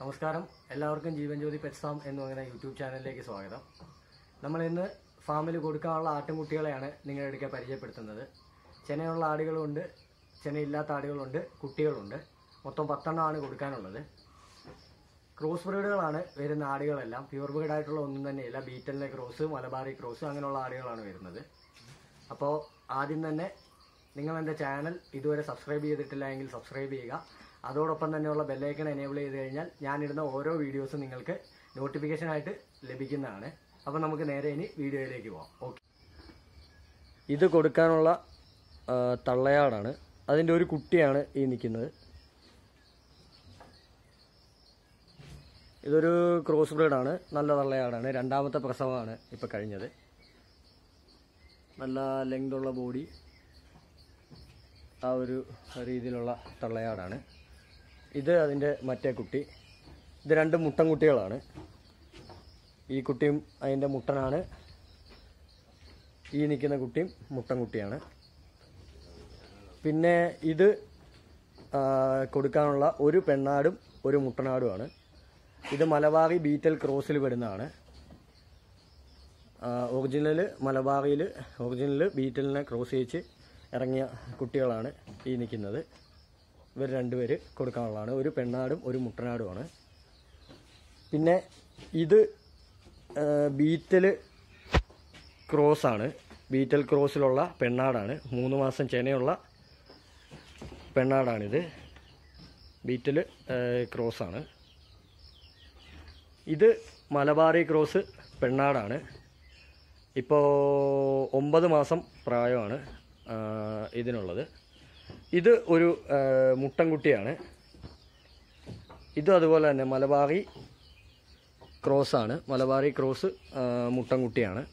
നമസ്കാരം എല്ലാവർക്കും ജീവൻ ജ്യോതി pet farm എന്ന് പറയുന്ന യൂട്യൂബ് ചാനലിലേക്ക് സ്വാഗതം നമ്മൾ ഇന്ന് ഫാമിൽ കൊടുക്കാനുള്ള ആട്ടിൻകുട്ടികളെയാണ് നിങ്ങളുടെ അടുക്കെ പരിചയപ്പെടുത്തുന്നത് ചെനയുള്ള ആടുകളുണ്ട് ചെനയില്ലാത്ത ആടുകളുണ്ട് കുട്ടികളുണ്ട് മൊത്തം പത്തെണ്ണമാണ് കൊടുക്കാനുള്ളത് ക്രോസ് ബ്രീഡുകളാണ് വരുന്ന ആടുകളെല്ലാം പ്യൂർ ബ്രീഡ് ആയിട്ടുള്ള ഒന്നും തന്നെയില്ല ബീറ്റലിലെ ക്രോസ് മലബാറി ക്രോസ് അങ്ങനെയുള്ള ആടുകളാണ് വരുന്നത് അപ്പോൾ ആദ്യം തന്നെ നിങ്ങൾ എൻ്റെ ചാനൽ ഇതുവരെ സബ്സ്ക്രൈബ് ചെയ്തിട്ടില്ല എങ്കിൽ സബ്സ്ക്രൈബ് ചെയ്യുക അതോടൊപ്പം തന്നെയുള്ള ബെല്ലൈക്കൺ എനേബിൾ ചെയ്ത് കഴിഞ്ഞാൽ ഞാനിടുന്ന ഓരോ വീഡിയോസും നിങ്ങൾക്ക് നോട്ടിഫിക്കേഷൻ ആയിട്ട് ലഭിക്കുന്നതാണ് അപ്പോൾ നമുക്ക് നേരെ ഇനി വീഡിയോയിലേക്ക് പോകാം ഓക്കെ ഇത് കൊടുക്കാനുള്ള ആ, തള്ളയാടാണ് അതിൻ്റെ ഒരു കുട്ടിയാണ് ഈ നിൽക്കുന്നത് ഇതൊരു ക്രോസ് ബ്രീഡാണ് നല്ല തള്ളയാടാണ് രണ്ടാമത്തെ പ്രസവമാണ് ഇപ്പോൾ കഴിഞ്ഞത് നല്ല ലെങ്ത് ഉള്ള ബോഡി ആ ഒരു രീതിയിലുള്ള തള്ളയാടാണ് ഇത് അതിൻ്റെ മറ്റേ കുട്ടി ഇത് രണ്ട് മുട്ടൻ കുട്ടികളാണ് ഈ കുട്ടിയും അതിൻ്റെ മുട്ടനാണ് ഈ നിൽക്കുന്ന കുട്ടിയും മുട്ടൻ കുട്ടിയാണ് പിന്നെ ഇത് ആ, കൊടുക്കാനുള്ള ഒരു പെണ്ണാടും ഒരു മുട്ടനാടുമാണ് ഇത് മലബാറി ബീറ്റൽ ക്രോസിൽ പെടുന്നതാണ് ഒറിജിനൽ മലബാറിയിൽ ഒറിജിനൽ ബീറ്റലിനെ ക്രോസ് ചെയ്യിച്ച് ഇറങ്ങിയ കുട്ടികളാണ് ഈ നിൽക്കുന്നത് ഇവർ രണ്ടുപേര് കൊടുക്കാനുള്ളതാണ് ഒരു പെണ്ണാടും ഒരു മുട്ടനാടുമാണ് പിന്നെ ഇത് ആ, ബീറ്റൽ ക്രോസാണ് ബീറ്റൽ ക്രോസിലുള്ള പെണ്ണാടാണ് മൂന്ന് മാസം ചെനയുള്ള പെണ്ണാടാണിത് ബീറ്റൽ ക്രോസാണ് ഇത് മലബാറി ക്രോസ് പെണ്ണാടാണ് ഇപ്പോൾ ഒമ്പത് മാസം പ്രായമാണ് ആ, ഇതിനുള്ളത് ഇത് ഒരു ആ, മുട്ടൻകുട്ടിയാണ് ഇതും അതുപോലെ തന്നെ മലബാറി ക്രോസാണ് മലബാറി ക്രോസ് ആ, മുട്ടൻകുട്ടിയാണ്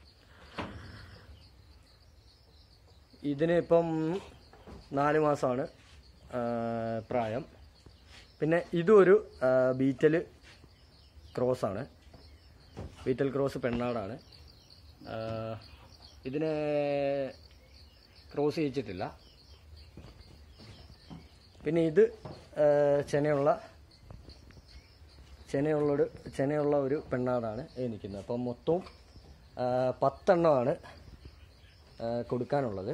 ഇതിന് ഇപ്പം നാല് മാസമാണ് ആ, പ്രായം പിന്നെ ഇതും ഒരു ആ, ബീറ്റല് ക്രോസാണ് ബീറ്റൽ ക്രോസ് പെണ്ണാടാണ് ആ, ഇതിനെ ക്രോസ് ചെയ്യിച്ചിട്ടില്ല പിന്നെ ഇത് ആ, ചെനയുള്ള ചെനയുള്ളൊരു ചെനയുള്ള ഒരു പെണ്ണാടാണ് ഈ നിൽക്കുന്നത് അപ്പം മൊത്തവും ആ, പത്തെണ്ണമാണ് ആ, കൊടുക്കാനുള്ളത്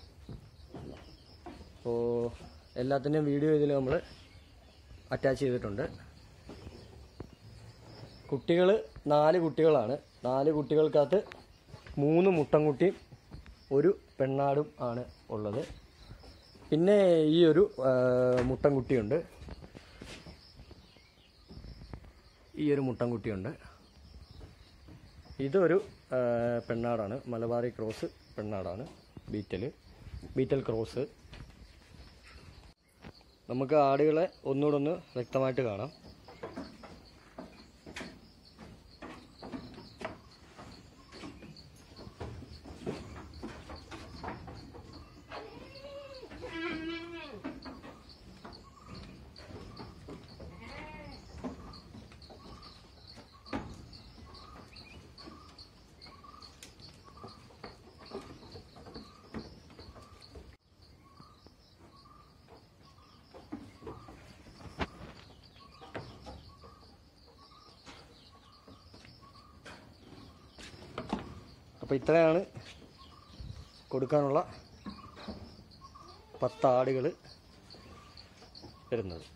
അപ്പോൾ എല്ലാത്തിൻ്റെയും വീഡിയോ ഇതിൽ നമ്മൾ അറ്റാച്ച് ചെയ്തിട്ടുണ്ട് കുട്ടികൾ നാല് കുട്ടികളാണ് നാല് കുട്ടികൾക്കകത്ത് മൂന്ന് മുട്ടൻകുട്ടിയും ഒരു പെണ്ണാടും ആണ് ഉള്ളത് പിന്നെ ഈ ഒരു ആ, മുട്ടൻകുട്ടിയുണ്ട് ഈ ഒരു മുട്ടൻകുട്ടിയുണ്ട് ഇതൊരു ആ, പെണ്ണാടാണ് മലബാറി ക്രോസ് പെണ്ണാടാണ് ബീറ്റൽ ബീറ്റൽ ക്രോസ് നമുക്ക് ആടുകളെ ഒന്നുകൂടെ ഒന്ന് വ്യക്തമായിട്ട് കാണാം അപ്പോൾ ഇത്രയാണ് കൊടുക്കാനുള്ള പത്ത് ആടുകൾ വരുന്നത്